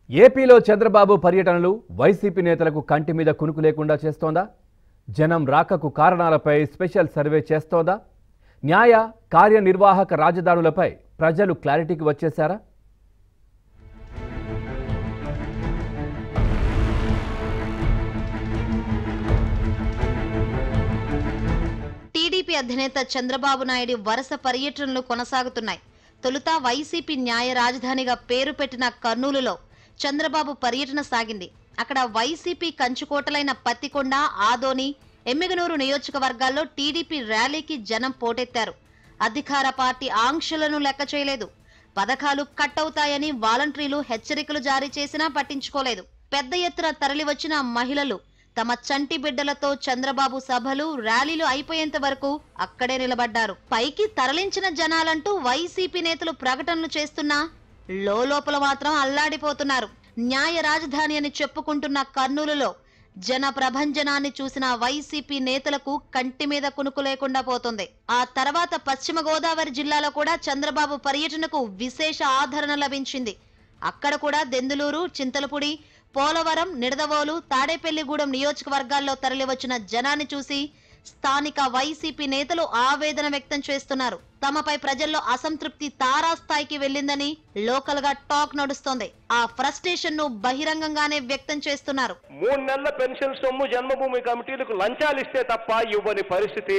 ఏపీలో చంద్రబాబు పర్యటనలు వైసీపీ నేతలకు కంటి మీద కునుకు లేకుండా చేస్తోందా జనం రాకకు కారణాలపై స్పెషల్ సర్వే చేస్తోందా న్యాయ కార్యనిర్వాహక రాజధానులపై ప్రజలు క్లారిటీకి వచ్చేశారా టీడీపీ అధినేత చంద్రబాబు నాయుడు వరుస పర్యటనలు కొనసాగుతున్నాయి తొలుత వైసీపీ న్యాయ రాజధానిగా పేరు పెట్టిన కర్నూలులో చంద్రబాబు పర్యటన సాగింది అక్కడ వైసీపీ కంచుకోటలైన పత్తికొండ ఆదోని ఎమ్మిగనూరు నియోజకవర్గాల్లో టీడీపీ ర్యాలీకి జనం పోటెత్తారు అధికార పార్టీ ఆంక్షలను లెక్క చేయలేదు పథకాలు కట్ అవుతాయని వాలంటీర్లు హెచ్చరికలు జారీ చేసినా పట్టించుకోలేదు పెద్ద ఎత్తున తరలివచ్చిన మహిళలు తమ చంటి బిడ్డలతో చంద్రబాబు సభలు ర్యాలీలు అయిపోయేంత వరకు అక్కడే నిలబడ్డారు పైకి తరలించిన జనాలంటూ వైసీపీ నేతలు ప్రకటనలు చేస్తున్నా లోపల మాత్రం అల్లాడిపోతున్నారు న్యాయ రాజధాని అని చెప్పుకుంటున్న కర్నూలులో జన ప్రభంజనాన్ని చూసిన వైసీపీ నేతలకు కంటి మీద కునుకు లేకుండా పోతుంది ఆ తర్వాత పశ్చిమ గోదావరి జిల్లాలో కూడా చంద్రబాబు పర్యటనకు విశేష ఆదరణ లభించింది అక్కడ కూడా దెందులూరు చింతలపూడి పోలవరం నిడదవోలు తాడేపల్లిగూడెం నియోజకవర్గాల్లో తరలివచ్చిన జనాన్ని చూసి స్థానిక వైసీపీ నేతలు ఆవేదన వ్యక్తం చేస్తున్నారు తమపై ప్రజల్లో అసంతృప్తి తారాస్థాయికి వెళ్ళిందని లోకల్ గా టాక్ నడుస్తోంది ఆ ఫ్రస్ట్రేషన్ ను బహిరంగంగానే వ్యక్తం చేస్తున్నారు మూడు నెలల పెన్షన్ సొమ్ము జన్మభూమి కమిటీలకు లంచాలు ఇస్తే తప్ప ఇవ్వని పరిస్థితి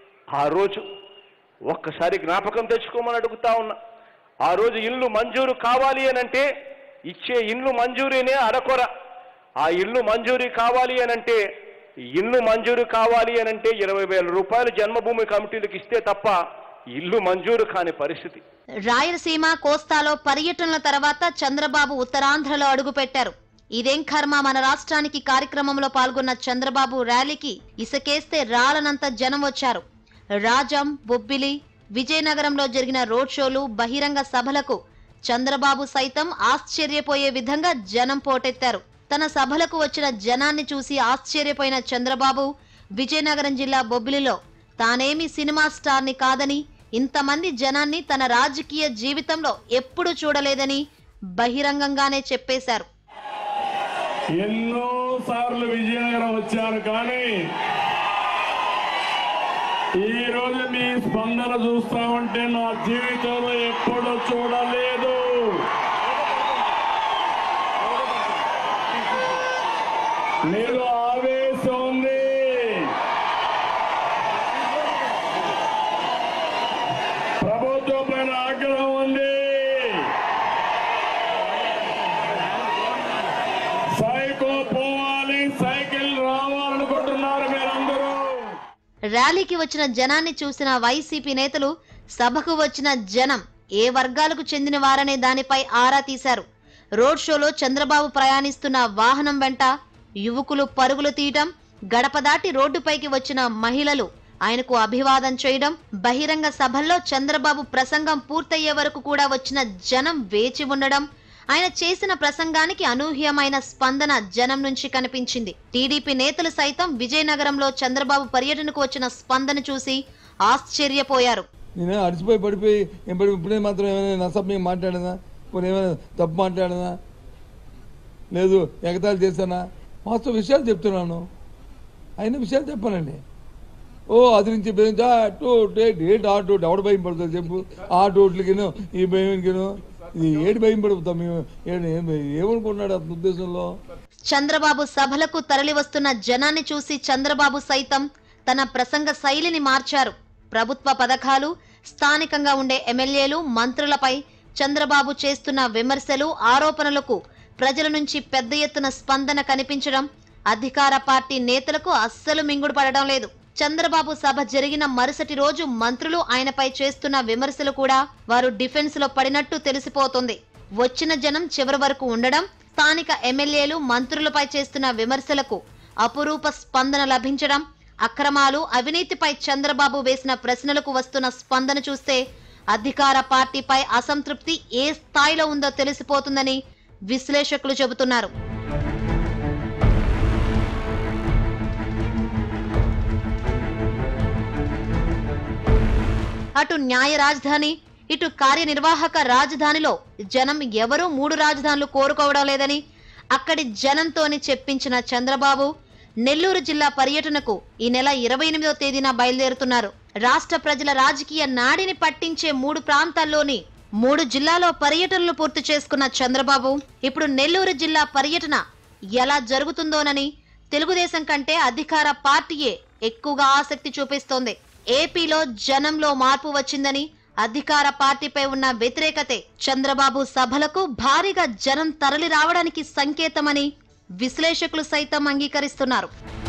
ఆ రోజు ఒక్కసారి జ్ఞాపకం తెచ్చుకోమని అడుగుతా ఉన్నా ఆ రోజు ఇల్లు మంజూరు కావాలి అని అంటే ఇచ్చే ఇల్లు మంజూరీనే అరకొర ఆ ఇల్లు మంజూరీ కావాలి అని అంటే ఇల్లు మంజూరు కావాలి అని అంటే ఇరవై వేల రూపాయలు జన్మభూమి కమిటీలకు ఇస్తే తప్ప ఇల్లు మంజూరు కాని పరిస్థితి రాయలసీమ కోస్తాలో పర్యటనల తర్వాత చంద్రబాబు ఉత్తరాంధ్రలో అడుగుపెట్టారు ఇదేం కర్మ మన రాష్ట్రానికి కార్యక్రమంలో పాల్గొన్న చంద్రబాబు ర్యాలీకి ఇసకేస్తే రాలనంత జనం వచ్చారు రాజం బొబ్బిలి విజయనగరంలో జరిగిన రోడ్ షోలు బహిరంగ సభలకు చంద్రబాబు సైతం ఆశ్చర్యపోయే విధంగా జనం పోటెత్తారు తన సభలకు వచ్చిన జనాన్ని చూసి ఆశ్చర్యపోయిన చంద్రబాబు విజయనగరం జిల్లా బొబ్బిలిలో తానేమి సినిమా స్టార్ని కాదని ఇంతమంది జనాన్ని తన రాజకీయ జీవితంలో ఎప్పుడూ చూడలేదని బహిరంగంగానే చెప్పేశారు ఎన్నో సార్లు విజయనగరం వచ్చారు కానీ ఈ రోజు మీ స్పందన చూస్తా ఉంటే నా జీవితంలో ఎప్పుడూ చూడలేదు మీరు ఆవేశం ఉంది ప్రభుత్వం పైన ఆగ్రహం ఉంది సైకో పోవాలి సైకిల్ రావాలనుకుంటున్నారు మీరందరూ ర్యాలీకి వచ్చిన జనాన్ని చూసిన వైసీపీ నేతలు సభకు వచ్చిన జనం ఏ వర్గాలకు చెందిన వారనే దానిపై ఆరా తీశారు రోడ్ షోలో చంద్రబాబు ప్రయాణిస్తున్న వాహనం వెంట యువకులు పరుగులు తీయటం గడప దాటి రోడ్డుపైకి వచ్చిన మహిళలు ఆయనకు అభివాదం చేయడం బహిరంగ సభల్లో చంద్రబాబు ప్రసంగం పూర్తయ్యే వరకు కూడా వచ్చిన జనం వేచి ఉండడం ఆయన చేసిన ప్రసంగానికి అనూహ్యమైన స్పందన జనం నుంచి కనిపించింది టీడీపీ నేతలు సైతం విజయనగరంలో చంద్రబాబు పర్యటనకు వచ్చిన స్పందన చూసి ఆశ్చర్యపోయారు నేను అడిచిపోయి పడిపోయి ఏం పడి ఇప్పుడే మాత్రం ఏమైనా నసభ్యం మాట్లాడినా ఇప్పుడు ఏమైనా తప్పు మాట్లాడినా లేదు ఎగతాళి చేశానా వాస్తవ విషయాలు చెప్తున్నాను అయిన విషయాలు చెప్పానండి ఓ అది నుంచి బెదిరించి అటు ఏంటి ఆటో ఎవడు భయం పడుతుంది చెప్పు ఆ టోట్లకిను ఈ భయంకిను ఇది ఏడు భయం పడుతాం మేము ఏడు- ఏం- ఏమనుకుంటున్నాడు అతని ఉద్దేశంలో చంద్రబాబు సభలకు తరలి వస్తున్న జనాన్ని చూసి చంద్రబాబు సైతం తన ప్రసంగ శైలిని మార్చారు ప్రభుత్వ పథకాలు స్థానికంగా ఉండే ఎమ్మెల్యేలు మంత్రులపై చంద్రబాబు చేస్తున్న విమర్శలు ఆరోపణలకు ప్రజల నుంచి పెద్ద ఎత్తున స్పందన కనిపించడం అధికార పార్టీ నేతలకు అస్సలు మింగుడు పడడం లేదు చంద్రబాబు సభ జరిగిన మరుసటి రోజు మంత్రులు ఆయనపై చేస్తున్న విమర్శలు కూడా వారు డిఫెన్స్ లో పడినట్టు తెలిసిపోతుంది వచ్చిన జనం చివరి వరకు ఉండడం స్థానిక ఎమ్మెల్యేలు మంత్రులపై చేస్తున్న విమర్శలకు అపురూప స్పందన లభించడం అక్రమాలు అవినీతిపై చంద్రబాబు వేసిన ప్రశ్నలకు వస్తున్న స్పందన చూస్తే అధికార పార్టీపై అసంతృప్తి ఏ స్థాయిలో ఉందో తెలిసిపోతుందని విశ్లేషకులు చెబుతున్నారు అటు న్యాయ రాజధాని ఇటు కార్యనిర్వాహక రాజధానిలో జనం ఎవరూ మూడు రాజధానులు కోరుకోవడం లేదని అక్కడి జనంతోని చెప్పించిన చంద్రబాబు నెల్లూరు జిల్లా పర్యటనకు ఈ నెల ఇరవై ఎనిమిదో తేదీన బయలుదేరుతున్నారు రాష్ట్ర ప్రజల రాజకీయ నాడిని పట్టించే మూడు ప్రాంతాల్లోని మూడు జిల్లాలో పర్యటనలు పూర్తి చేసుకున్న చంద్రబాబు ఇప్పుడు నెల్లూరు జిల్లా పర్యటన ఎలా జరుగుతుందోనని తెలుగుదేశం కంటే అధికార పార్టీయే ఎక్కువగా ఆసక్తి చూపిస్తోంది ఏపీలో జనంలో మార్పు వచ్చిందని అధికార పార్టీపై ఉన్న వ్యతిరేకతే చంద్రబాబు సభలకు భారీగా జనం తరలి రావడానికి సంకేతమని విశ్లేషకులు సైతం అంగీకరిస్తున్నారు